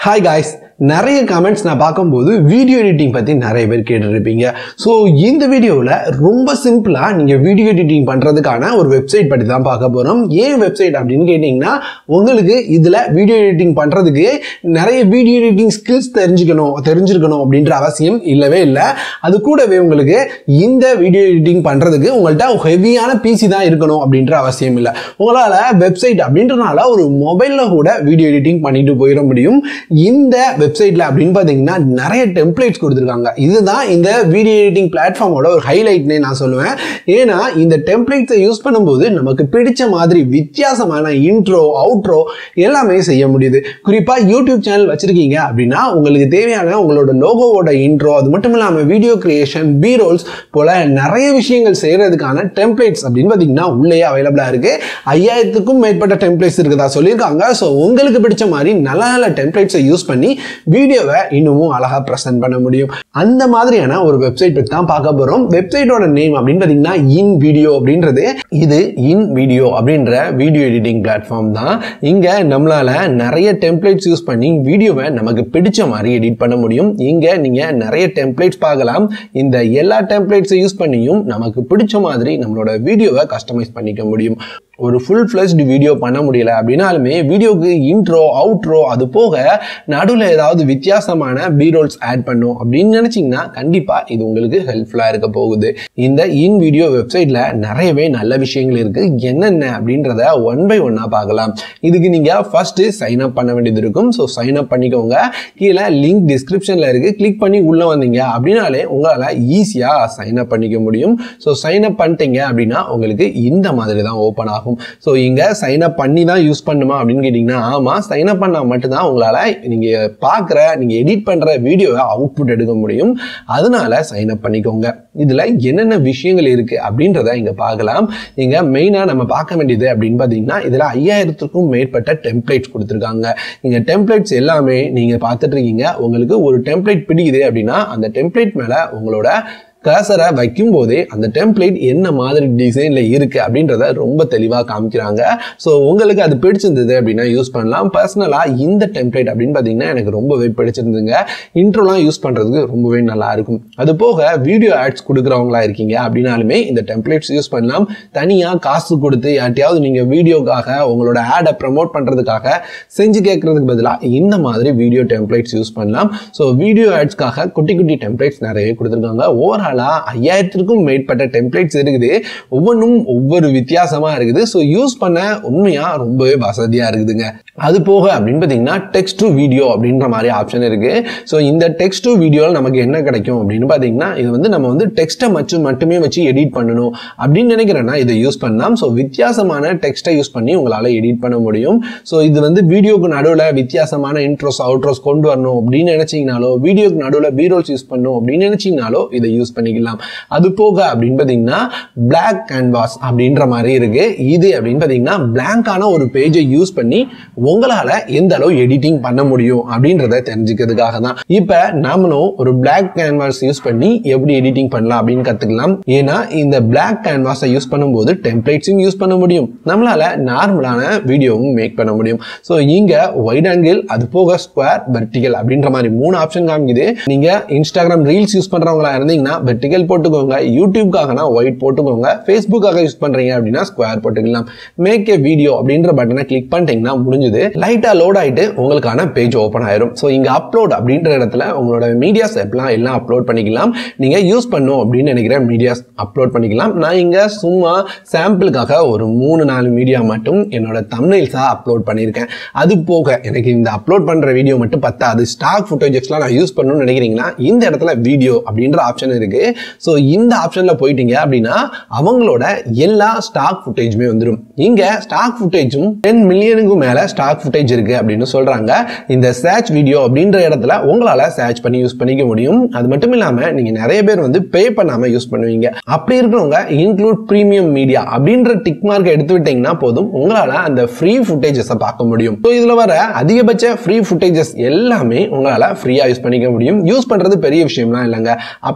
hi guys நிறைய comments நான் பார்க்கும்போது வீடியோ எடிட்டிங் பற்றி நிறைய பேர் கேட்டுருப்பீங்க ஸோ இந்த வீடியோவில் ரொம்ப சிம்பிளாக நீங்கள் வீடியோ எடிட்டிங் பண்ணுறதுக்கான ஒரு வெப்சைட் பற்றி தான் பார்க்க போகிறோம் ஏன் வெப்சைட் அப்படின்னு கேட்டிங்கன்னா உங்களுக்கு இதில் வீடியோ எடிட்டிங் பண்ணுறதுக்கு நிறைய வீடியோ எடிட்டிங் ஸ்கில்ஸ் தெரிஞ்சுக்கணும் தெரிஞ்சிருக்கணும் அப்படின்ற அவசியம் இல்லவே இல்லை அது கூடவே உங்களுக்கு இந்த வீடியோ எடிட்டிங் பண்ணுறதுக்கு உங்கள்கிட்ட ஹெவியான பிசி தான் இருக்கணும் அப்படின்ற அவசியம் இல்லை உங்களால் வெப்சைட் அப்படின்றனால ஒரு மொபைலில் கூட வீடியோ எடிட்டிங் பண்ணிட்டு போயிட முடியும் இந்த வெப்சைட்டில் அப்படின்னு பார்த்தீங்கன்னா நிறைய டெம்ப்ளேட்ஸ் கொடுத்துருக்காங்க இதுதான் இந்த வீடியோ எடிட்டிங் பிளாட்ஃபார்மோட ஒரு ஹைலைட்னே நான் சொல்லுவேன் ஏன்னா இந்த டெம்ப்ளேட்ஸை யூஸ் பண்ணும்போது நமக்கு பிடிச்ச மாதிரி வித்தியாசமான இன்ட்ரோ அவுட்ரோ எல்லாமே செய்ய முடியுது குறிப்பாக யூடியூப் சேனல் வச்சிருக்கீங்க அப்படின்னா உங்களுக்கு தேவையான உங்களோட லோகோவோட இன்ட்ரோ அது மட்டும் இல்லாமல் வீடியோ கிரியேஷன் பி ரோல்ஸ் போல நிறைய விஷயங்கள் செய்யறதுக்கான டெம்ப்ளேட்ஸ் அப்படின்னு பார்த்தீங்கன்னா உள்ளேயே அவைலபிளாக இருக்கு ஐயாயிரத்துக்கும் மேற்பட்ட டெம்ப்ளேட்ஸ் இருக்குதா சொல்லியிருக்காங்க ஸோ உங்களுக்கு பிடிச்ச மாதிரி நல்ல நல்ல டெம்ப்ளேட்ஸை யூஸ் பண்ணி வீடியோவை இன்னமும் அழகாக ப்ரெசென்ட் பண்ண முடியும் அந்த மாதிரியான ஒரு வெப்சைட் பற்றி தான் பார்க்க போகிறோம் வெப்சைட்டோட நேம் அப்படின்னு பார்த்தீங்கன்னா இன் வீடியோ அப்படின்றது இது இன் வீடியோ அப்படின்ற வீடியோ எடிட்டிங் பிளாட்ஃபார்ம் தான் இங்கே நம்மளால நிறைய டெம்ப்ளேட்ஸ் யூஸ் பண்ணி வீடியோவை நமக்கு பிடிச்ச மாதிரி எடிட் பண்ண முடியும் இங்கே நீங்கள் நிறைய டெம்ப்ளேட்ஸ் பார்க்கலாம் இந்த எல்லா டெம்ப்ளேட்ஸை யூஸ் பண்ணியும் நமக்கு பிடிச்ச மாதிரி நம்மளோட வீடியோவை கஸ்டமைஸ் பண்ணிக்க முடியும் ஒரு ஃபுல் ஃப்ளெஷ்டு வீடியோ பண்ண முடியல அப்படின்னாலுமே வீடியோக்கு இன்ட்ரோ அவுட்ரோ அது போக நடுவில் ஏதாவது வித்தியாசமான பீரோல்ஸ் ஆட் பண்ணும் அப்படின்னு நினச்சிங்கன்னா கண்டிப்பாக இது உங்களுக்கு ஹெல்ப்ஃபுல்லாக இருக்க போகுது இந்த இன் வீடியோ வெப்சைட்டில் நிறையவே நல்ல விஷயங்கள் இருக்குது என்னென்ன அப்படின்றத ஒன் பை ஒன்னாக பார்க்கலாம் இதுக்கு நீங்கள் ஃபஸ்ட்டு சைன் அப் பண்ண வேண்டியது இருக்கும் ஸோ சைன் அப் பண்ணிக்கோங்க கீழே லிங்க் டிஸ்கிரிப்ஷனில் இருக்குது கிளிக் பண்ணி உள்ளே வந்தீங்க அப்படின்னாலே உங்களால் ஈஸியாக சைன் அப் பண்ணிக்க முடியும் ஸோ சைன் அப் பண்ணிட்டீங்க அப்படின்னா உங்களுக்கு இந்த மாதிரி தான் ஓப்பன் ஆகும் ஆகும் ஸோ இங்கே சைன் அப் பண்ணி தான் யூஸ் பண்ணுமா அப்படின்னு கேட்டிங்கன்னா ஆமாம் சைன் அப் பண்ணால் மட்டும்தான் உங்களால் நீங்கள் பார்க்குற நீங்கள் எடிட் பண்ணுற வீடியோவை அவுட்புட் எடுக்க முடியும் அதனால சைன் அப் பண்ணிக்கோங்க இதில் என்னென்ன விஷயங்கள் இருக்குது அப்படின்றத இங்கே பார்க்கலாம் இங்கே மெயினாக நம்ம பார்க்க வேண்டியது அப்படின்னு பார்த்தீங்கன்னா இதில் ஐயாயிரத்துக்கும் மேற்பட்ட டெம்ப்ளேட்ஸ் கொடுத்துருக்காங்க இங்கே டெம்ப்ளேட்ஸ் எல்லாமே நீங்கள் பார்த்துட்டு இருக்கீங்க உங்களுக்கு ஒரு டெம்ப்ளேட் பிடிக்குது அப்படின்னா அந்த டெம்ப்ளேட் மேலே உங்களோட கர்சரை வைக்கும் போதே அந்த டெம்ப்ளேட் என்ன மாதிரி டிசைனில் இருக்குது அப்படின்றத ரொம்ப தெளிவாக காமிக்கிறாங்க ஸோ உங்களுக்கு அது பிடிச்சிருந்தது அப்படின்னா யூஸ் பண்ணலாம் பர்சனலாக இந்த டெம்ப்ளேட் அப்படின்னு பார்த்தீங்கன்னா எனக்கு ரொம்பவே பிடிச்சிருந்துங்க இன்ட்ரோலாம் யூஸ் பண்ணுறதுக்கு ரொம்பவே நல்லா இருக்கும் அது போக வீடியோ ஆட்ஸ் கொடுக்குறவங்களா இருக்கீங்க அப்படின்னாலுமே இந்த டெம்ப்ளேட்ஸ் யூஸ் பண்ணலாம் தனியாக காசு கொடுத்து யார்ட்டையாவது நீங்கள் வீடியோக்காக உங்களோட ஆடை ப்ரமோட் பண்ணுறதுக்காக செஞ்சு கேட்கறதுக்கு பதிலாக இந்த மாதிரி வீடியோ டெம்ப்ளேட்ஸ் யூஸ் பண்ணலாம் ஸோ வீடியோ ஆட்ஸ்க்காக குட்டி குட்டி டெம்ப்ளேட்ஸ் நிறைய கொடுத்துருக்காங்க ஓவரால் ஓவராலாக ஐயாயிரத்திற்கும் மேற்பட்ட டெம்ப்ளேட்ஸ் இருக்குது ஒவ்வொன்றும் ஒவ்வொரு வித்தியாசமாக இருக்குது ஸோ யூஸ் பண்ண உண்மையாக ரொம்பவே வசதியாக இருக்குதுங்க அது போக அப்படின்னு பார்த்தீங்கன்னா டெக்ஸ்ட் டு வீடியோ அப்படின்ற மாதிரி ஆப்ஷன் இருக்குது ஸோ இந்த டெக்ஸ்ட் டு வீடியோவில் நமக்கு என்ன கிடைக்கும் அப்படின்னு பார்த்தீங்கன்னா இது வந்து நம்ம வந்து டெக்ஸ்ட்டை மச்சு மட்டுமே வச்சு எடிட் பண்ணணும் அப்படின்னு நினைக்கிறேன்னா இதை யூஸ் பண்ணலாம் ஸோ வித்தியாசமான டெக்ஸ்ட்டை யூஸ் பண்ணி உங்களால் எடிட் பண்ண முடியும் ஸோ இது வந்து வீடியோக்கு நடுவில் வித்தியாசமான இன்ட்ரோஸ் அவுட்ரோஸ் கொண்டு வரணும் அப்படின்னு நினைச்சிங்கனாலோ வீடியோக்கு நடுவில் பீரோல்ஸ் யூஸ் பண்ணணும் அப்படின்னு நினைச்சிங்கனாலோ இதை யூஸ் பண்ணிக்கலாம் அது போக அப்படின்னு பார்த்தீங்கன்னா பிளாக் கேன்வாஸ் அப்படின்ற மாதிரி இருக்கு இது அப்படின்னு பார்த்தீங்கன்னா பிளாங்கான ஒரு பேஜை யூஸ் பண்ணி உங்களால் எந்த அளவு எடிட்டிங் பண்ண முடியும் அப்படின்றத தெரிஞ்சுக்கிறதுக்காக தான் இப்போ நாமளும் ஒரு பிளாக் கேன்வாஸ் யூஸ் பண்ணி எப்படி எடிட்டிங் பண்ணலாம் அப்படின்னு கற்றுக்கலாம் ஏன்னா இந்த பிளாக் கேன்வாஸை யூஸ் பண்ணும்போது டெம்ப்ளேட்ஸும் யூஸ் பண்ண முடியும் நம்மளால நார்மலான வீடியோவும் மேக் பண்ண முடியும் ஸோ இங்கே ஒயிட் ஆங்கிள் அது போக ஸ்கொயர் வெர்டிகல் அப்படின்ற மாதிரி மூணு ஆப்ஷன் காமிக்குது நீங்கள் இன்ஸ்டாகிராம் ரீல்ஸ் யூஸ் பண்ணுறவங்களா இருந்தீங்கன்னா வெர்டிகல் போட்டுக்கோங்க யூடியூப்காகனா ஒயிட் போட்டுக்கோங்க ஃபேஸ்புக்காக யூஸ் பண்ணுறீங்க அப்படின்னா ஸ்கொயர் போட்டுக்கலாம் மேக் ஏ வீடியோ அப்படின்ற பட்டனை கிளிக் பண்ணிட்டீங்கன்னா முடிஞ்சது லைட்டாக லோட் ஆகிட்டு உங்களுக்கான பேஜ் ஓப்பன் ஆயிரும் ஸோ இங்கே அப்லோட் அப்படின்ற இடத்துல உங்களோட மீடியாஸ் எப்பலாம் எல்லாம் அப்லோட் பண்ணிக்கலாம் நீங்கள் யூஸ் பண்ணும் அப்படின்னு நினைக்கிற மீடியாஸ் அப்லோட் பண்ணிக்கலாம் நான் இங்கே சும்மா சாம்பிளுக்காக ஒரு மூணு நாலு மீடியா மட்டும் என்னோட தமிழ்ஸாக அப்லோட் பண்ணியிருக்கேன் அது போக எனக்கு இந்த அப்லோட் பண்ணுற வீடியோ மட்டும் பத்தாது ஸ்டாக் ஃபுட்டேஜஸ்லாம் நான் யூஸ் பண்ணணும்னு நினைக்கிறீங்கன்னா இந்த இடத்துல வீடியோ அப்படின்ற ஆப்ஷன் இருக்குது ஸோ இந்த ஆப்ஷனில் போயிட்டீங்க அப்படின்னா அவங்களோட எல்லா ஸ்டாக் ஃபுட்டேஜுமே வந்துடும் இங்கே ஸ்டாக் ஃபுட்டேஜும் டென் மில்லியனுக்கும் மேலே ஸ்டாக் ஃபுட்டேஜ் இருக்குது அப்படின்னு சொல்கிறாங்க இந்த சர்ச் வீடியோ அப்படின்ற இடத்துல உங்களால் சர்ச் பண்ணி யூஸ் பண்ணிக்க முடியும் அது மட்டும் இல்லாமல் நீங்கள் நிறைய பேர் வந்து பே பண்ணாமல் யூஸ் பண்ணுவீங்க அப்படி இருக்கிறவங்க இன்க்ளூட் ப்ரீமியம் மீடியா அப்படின்ற டிக் மார்க் எடுத்து விட்டீங்கன்னா போதும் உங்களால் அந்த ஃப்ரீ ஃபுட்டேஜஸை பார்க்க முடியும் ஸோ இதில் வர அதிகபட்ச ஃப்ரீ ஃபுட்டேஜஸ் எல்லாமே உங்களால் ஃப்ரீயாக யூஸ் பண்ணிக்க முடியும் யூஸ் பண்ணுறது பெரிய விஷயம்லாம் இல்லைங்க அப்படியே ட்ராக்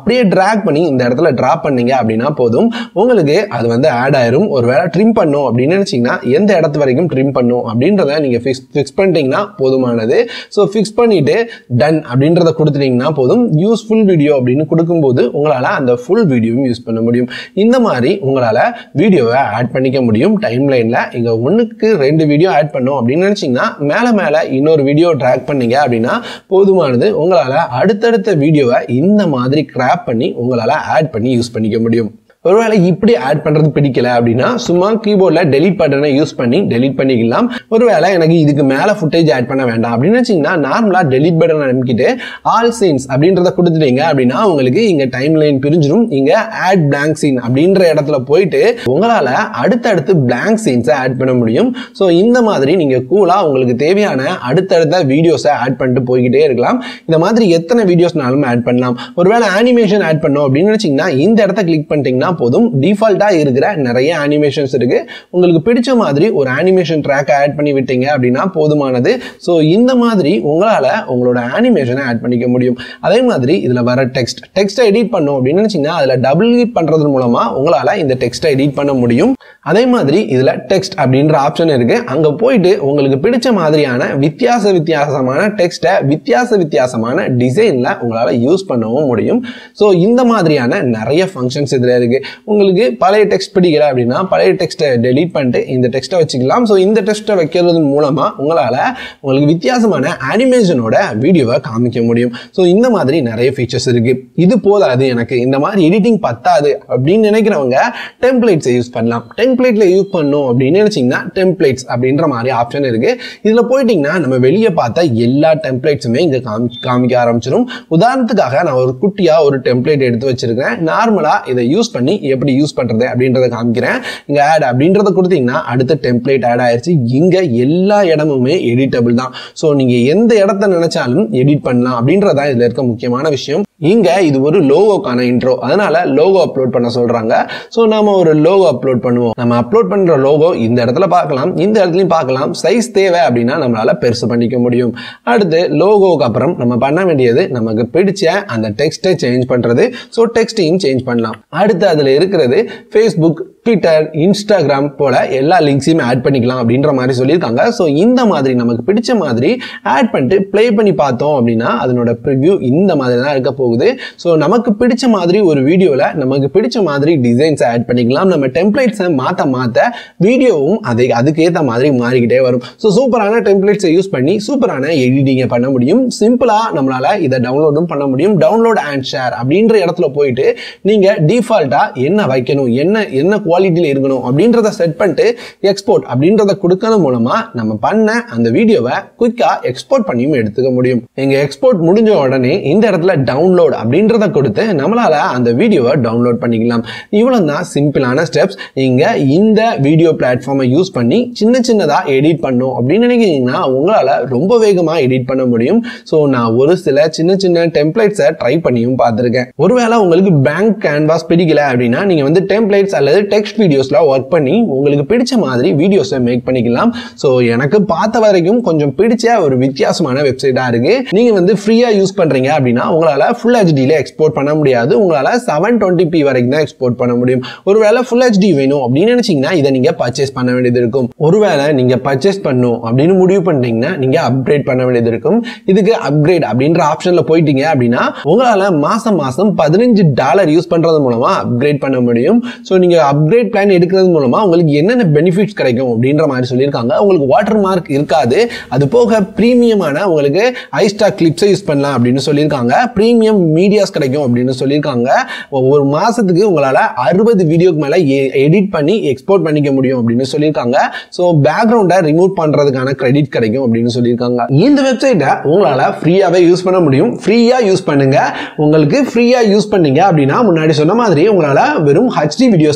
ட்ராக் பண்ணி இந்த இடத்துல ட்ராப் பண்ணீங்க அப்படின்னா போதும் உங்களுக்கு அது வந்து ஆட் ஆயிரும் ஒருவேளை ட்ரிம் பண்ணும் அப்படின்னு நினைச்சீங்கன்னா எந்த இடத்து வரைக்கும் ட்ரிம் பண்ணும் அப்படின்றத நீங்க ஃபிக்ஸ் ஃபிக்ஸ் பண்ணிட்டீங்கன்னா போதுமானது ஸோ ஃபிக்ஸ் பண்ணிட்டு டன் அப்படின்றத கொடுத்துட்டீங்கன்னா போதும் யூஸ்ஃபுல் வீடியோ அப்படின்னு கொடுக்கும்போது உங்களால் அந்த ஃபுல் வீடியோவும் யூஸ் பண்ண முடியும் இந்த மாதிரி உங்களால் வீடியோவை ஆட் பண்ணிக்க முடியும் டைம் லைனில் இங்கே ஒன்றுக்கு ரெண்டு வீடியோ ஆட் பண்ணோம் அப்படின்னு நினச்சிங்கன்னா மேலே மேலே இன்னொரு வீடியோ ட்ராக் பண்ணீங்க அப்படின்னா போதுமானது உங்களால் அடுத்தடுத்த வீடியோவை இந்த மாதிரி கிராப் பண்ணி உங்களால் ஆட் பண்ணி யூஸ் பண்ணிக்க முடியும் ஒருவேளை இப்படி ஆட் பண்றது பிடிக்கல அப்படின்னா சும்மா கீபோர்ட்ல டெலிட் பட்டனை யூஸ் பண்ணி டெலிட் பண்ணிக்கலாம் ஒருவேளை எனக்கு இதுக்கு மேல ஃபுட்டேஜ் ஆட் பண்ண வேண்டாம் அப்படின்னு வச்சீங்கன்னா நார்மலா டெலிட் பட்டன் அனுப்பிக்கிட்டு ஆல் சீன்ஸ் அப்படின்றத கொடுத்துட்டீங்க அப்படின்னா உங்களுக்கு இங்க டைம் லைன் பிரிஞ்சிடும் இங்க ஆட் பிளாங்க் சீன் அப்படின்ற இடத்துல போயிட்டு உங்களால அடுத்தடுத்து பிளாங்க் சீன்ஸை ஆட் பண்ண முடியும் ஸோ இந்த மாதிரி நீங்க கூலா உங்களுக்கு தேவையான அடுத்தடுத்த வீடியோஸை ஆட் பண்ணிட்டு போய்கிட்டே இருக்கலாம் இந்த மாதிரி எத்தனை வீடியோஸ்னாலும் ஆட் பண்ணலாம் ஒருவேளை அனிமேஷன் ஆட் பண்ணோம் அப்படின்னு நினைச்சீங்கன்னா இந்த இடத்த கிளிக் பண்ணிட்டீங்கன்னா போதும் டிஃபால்ட்டாக இருக்கிற நிறைய அனிமேஷன்ஸ் இருக்கு உங்களுக்கு பிடிச்ச மாதிரி ஒரு அனிமேஷன் ட்ராக் ஆட் பண்ணி விட்டீங்க அப்படின்னா போதுமானது ஸோ இந்த மாதிரி உங்களால் உங்களோட அனிமேஷனை ஆட் பண்ணிக்க முடியும் அதே மாதிரி இதில் வர டெக்ஸ்ட் டெக்ஸ்ட்டை எடிட் பண்ணோம் அப்படின்னு நினச்சிங்கன்னா அதில் டபுள் கிளிக் பண்ணுறது மூலமாக உங்களால் இந்த டெக்ஸ்ட்டை எடிட் பண்ண முடியும் அதே மாதிரி இதில் டெக்ஸ்ட் அப்படின்ற ஆப்ஷன் இருக்கு அங்கே போயிட்டு உங்களுக்கு பிடிச்ச மாதிரியான வித்தியாச வித்தியாசமான டெக்ஸ்ட்டை வித்தியாச வித்தியாசமான டிசைனில் உங்களால் யூஸ் பண்ணவும் முடியும் ஸோ இந்த மாதிரியான நிறைய ஃபங்க்ஷன்ஸ் இதில் இருக்கு உங்களுக்கு பழைய டெக்ஸ்ட் பிடிக்கல அப்படின்னா பழைய டெக்ஸ்ட்டை டெலீட் பண்ணிட்டு இந்த டெக்ஸ்ட்டை வச்சுக்கலாம் ஸோ இந்த டெக்ஸ்ட்டை வைக்கிறது மூலமாக உங்களால் உங்களுக்கு வித்தியாசமான அனிமேஷனோட வீடியோவை காமிக்க முடியும் ஸோ இந்த மாதிரி நிறைய ஃபீச்சர்ஸ் இருக்கு இது போதாது எனக்கு இந்த மாதிரி எடிட்டிங் பத்தாது அப்படின்னு நினைக்கிறவங்க டெம்ப்ளேட்ஸை யூஸ் பண்ணலாம் டெம்ப்ளேட்ல யூஸ் பண்ணும் அப்படின்னு நினைச்சீங்கன்னா டெம்ப்ளேட்ஸ் அப்படின்ற மாதிரி ஆப்ஷன் இருக்கு இதுல போயிட்டீங்கன்னா நம்ம வெளியே பார்த்த எல்லா டெம்ப்ளேட்ஸுமே இங்க காமி காமிக்க ஆரம்பிச்சிடும் உதாரணத்துக்காக நான் ஒரு குட்டியா ஒரு டெம்ப்ளேட் எடுத்து வச்சிருக்கேன் நார்மலா இதை யூஸ் பண்ணி எப்படி யூஸ் பண்றது அப்படின்றத காமிக்கிறேன் இங்க ஆட் அப்படின்றத கொடுத்தீங்கன்னா அடுத்த டெம்ப்ளேட் ஆட் ஆயிருச்சு இங்க எல்லா இடமுமே எடிட்டபிள் தான் ஸோ நீங்க எந்த இடத்த நினைச்சாலும் எடிட் பண்ணலாம் அப்படின்றதான் இதுல இருக்க முக்கியமான விஷயம் இங்க இது ஒரு லோகோக்கான இன்ட்ரோ அதனால லோகோ அப்லோட் பண்ண சொல்றாங்க ஸோ நாம ஒரு லோகோ அப்லோட் பண்ணுவோம் நம்ம அப்லோட் பண்ற லோகோ இந்த இடத்துல பார்க்கலாம் இந்த இடத்துலயும் பார்க்கலாம் சைஸ் தேவை அப்படின்னா நம்மளால பெருசு பண்ணிக்க முடியும் அடுத்து லோகோக்கு அப்புறம் நம்ம பண்ண வேண்டியது நமக்கு பிடிச்ச அந்த டெக்ஸ்ட்டை சேஞ்ச் பண்றது ஸோ டெக்ஸ்டையும் சேஞ்ச் பண்ணலாம் அடுத்து அதுல இருக்கிறது ஃபேஸ்புக் ட்விட்டர் இன்ஸ்டாகிராம் போல எல்லா லிங்க்ஸையும் ஆட் பண்ணிக்கலாம் அப்படின்ற மாதிரி சொல்லியிருக்காங்க ஸோ இந்த மாதிரி நமக்கு பிடிச்ச மாதிரி ஆட் பண்ணிட்டு ப்ளே பண்ணி பார்த்தோம் அப்படின்னா அதனோட ப்ரிவ்யூ இந்த மாதிரி தான் இருக்க போகுது ஸோ நமக்கு பிடிச்ச மாதிரி ஒரு வீடியோவில் நமக்கு பிடிச்ச மாதிரி டிசைன்ஸை ஆட் பண்ணிக்கலாம் நம்ம டெம்ப்ளேட்ஸை மாற்ற மாற்ற வீடியோவும் அதை அதுக்கேற்ற மாதிரி மாறிக்கிட்டே வரும் ஸோ சூப்பரான டெம்ப்ளேட்ஸை யூஸ் பண்ணி சூப்பரான எடிட்டிங்கை பண்ண முடியும் சிம்பிளாக நம்மளால் இதை டவுன்லோடும் பண்ண முடியும் டவுன்லோட் அண்ட் ஷேர் அப்படின்ற இடத்துல போயிட்டு நீங்கள் டிஃபால்ட்டாக என்ன வைக்கணும் என்ன என்ன குவாலிட்டியில் இருக்கணும் அப்படின்றத செட் பண்ணிட்டு எக்ஸ்போர்ட் அப்படின்றத கொடுக்கறது மூலமா நம்ம பண்ண அந்த வீடியோவை குயிக்கா எக்ஸ்போர்ட் பண்ணியும் எடுத்துக்க முடியும் எங்க எக்ஸ்போர்ட் முடிஞ்ச உடனே இந்த இடத்துல டவுன்லோட் அப்படின்றத கொடுத்து நம்மளால அந்த வீடியோவை டவுன்லோட் பண்ணிக்கலாம் இவ்வளவு தான் சிம்பிளான ஸ்டெப்ஸ் நீங்க இந்த வீடியோ பிளாட்ஃபார்மை யூஸ் பண்ணி சின்ன சின்னதா எடிட் பண்ணும் அப்படின்னு நினைக்கிறீங்கன்னா உங்களால ரொம்ப வேகமா எடிட் பண்ண முடியும் ஸோ நான் ஒரு சில சின்ன சின்ன டெம்ப்ளேட்ஸை ட்ரை பண்ணியும் பார்த்துருக்கேன் ஒருவேளை உங்களுக்கு பேங்க் கேன்வாஸ் பிடிக்கல அப்படின்னா நீங்க வந்து டெம்ப்ளேட்ஸ் அல்லது டெக்ஸ்ட் வீடியோஸ்ல ஒர்க் பண்ணி உங்களுக்கு பிடிச்ச மாதிரி வீடியோஸை மேக் பண்ணிக்கலாம் ஸோ எனக்கு பார்த்த வரைக்கும் கொஞ்சம் பிடிச்ச ஒரு வித்தியாசமான வெப்சைட்டா இருக்கு நீங்க வந்து ஃப்ரீயா யூஸ் பண்றீங்க அப்படின்னா உங்களால ஃபுல் ஹெச்டியில எக்ஸ்போர்ட் பண்ண முடியாது உங்களால செவன் டுவெண்ட்டி பி வரைக்கும் தான் எக்ஸ்போர்ட் பண்ண முடியும் ஒருவேளை ஃபுல் ஹெச்டி வேணும் அப்படின்னு நினைச்சீங்கன்னா இதை நீங்க பர்ச்சேஸ் பண்ண வேண்டியது இருக்கும் ஒருவேளை நீங்க பர்ச்சேஸ் பண்ணும் அப்படின்னு முடிவு பண்ணிட்டீங்கன்னா நீங்க அப்கிரேட் பண்ண வேண்டியது இருக்கும் இதுக்கு அப்கிரேட் அப்படின்ற ஆப்ஷன்ல போயிட்டீங்க அப்படின்னா உங்களால மாசம் மாசம் பதினஞ்சு டாலர் யூஸ் பண்றது மூலமா அப்கிரேட் பண்ண முடியும் ஸோ நீங்க அப்கிரேட் பிளான் எடுக்கிறது மூலமா உங்களுக்கு என்னென்ன பெனிஃபிட்ஸ் கிடைக்கும் அப்படின்ற மாதிரி சொல்லியிருக்காங்க உங்களுக்கு வாட்டர் மார்க் இருக்காது அது போக ப்ரீமியமான உங்களுக்கு ஐஸ்டா கிளிப்ஸை யூஸ் பண்ணலாம் அப்படின்னு சொல்லியிருக்காங்க ப்ரீமியம் மீடியாஸ் கிடைக்கும் அப்படின்னு சொல்லியிருக்காங்க ஒரு மாசத்துக்கு உங்களால அறுபது வீடியோக்கு மேல எடிட் பண்ணி எக்ஸ்போர்ட் பண்ணிக்க முடியும் அப்படின்னு சொல்லியிருக்காங்க ஸோ பேக்ரவுண்டை ரிமூவ் பண்றதுக்கான கிரெடிட் கிடைக்கும் அப்படின்னு சொல்லியிருக்காங்க இந்த வெப்சைட்டை உங்களால ஃப்ரீயாவே யூஸ் பண்ண முடியும் ஃப்ரீயா யூஸ் பண்ணுங்க உங்களுக்கு ஃப்ரீயா யூஸ் பண்ணீங்க அப்படின்னா முன்னாடி சொன்ன மாதிரி உங்களால வெறும் ஹெச்டி வீடியோஸ் மட்டும் தான்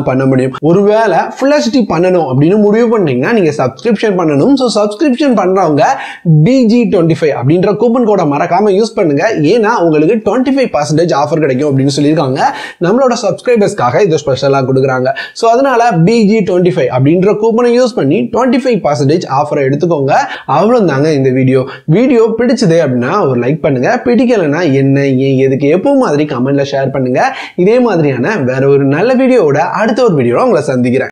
பண்ண முடியும் ஒருவேளை ஃபுல் ஹெச்டி பண்ணணும் அப்படின்னு முடிவு பண்ணீங்கன்னா நீங்க சப்ஸ்கிரிப்ஷன் பண்ணணும் ஸோ சப்ஸ்கிரிப்ஷன் பண்றவங்க பிஜி டுவெண்ட்டி ஃபைவ் அப்படின்ற கூப்பன் கோடை மறக்காம யூஸ் பண்ணுங்க ஏன்னா உங்களுக்கு டுவெண்ட்டி ஃபைவ் பர்சன்டேஜ் ஆஃபர் கிடைக்கும் அப்படின்னு சொல்லியிருக்காங்க நம்மளோட சப்ஸ்கிரைபர்ஸ்க்காக இது ஸ்பெஷலாக கொடுக்குறாங்க ஸோ அதனால பிஜி டுவெண்ட்டி ஃபைவ் அப்படின்ற கூப்பனை யூஸ் பண்ணி டுவெண்ட்டி ஃபைவ் பர்சன்டேஜ் ஆஃபரை எடுத்துக்கோங்க அவ்வளோ தாங்க இந்த வீடியோ வீடியோ பிடிச்சது அப்படின்னா ஒரு லைக் பண்ணுங்க பிடிக்கலைன்னா என்ன ஏன் எதுக்கு எப்போ மாதிரி கமெண்ட்ல ஷேர் பண்ணுங்க இதே மாதிரியான வேற ஒரு நல்ல வீடியோவோட அடுத்த ஒரு வீடியோவில் உங்களை சந்திக்கிறேன்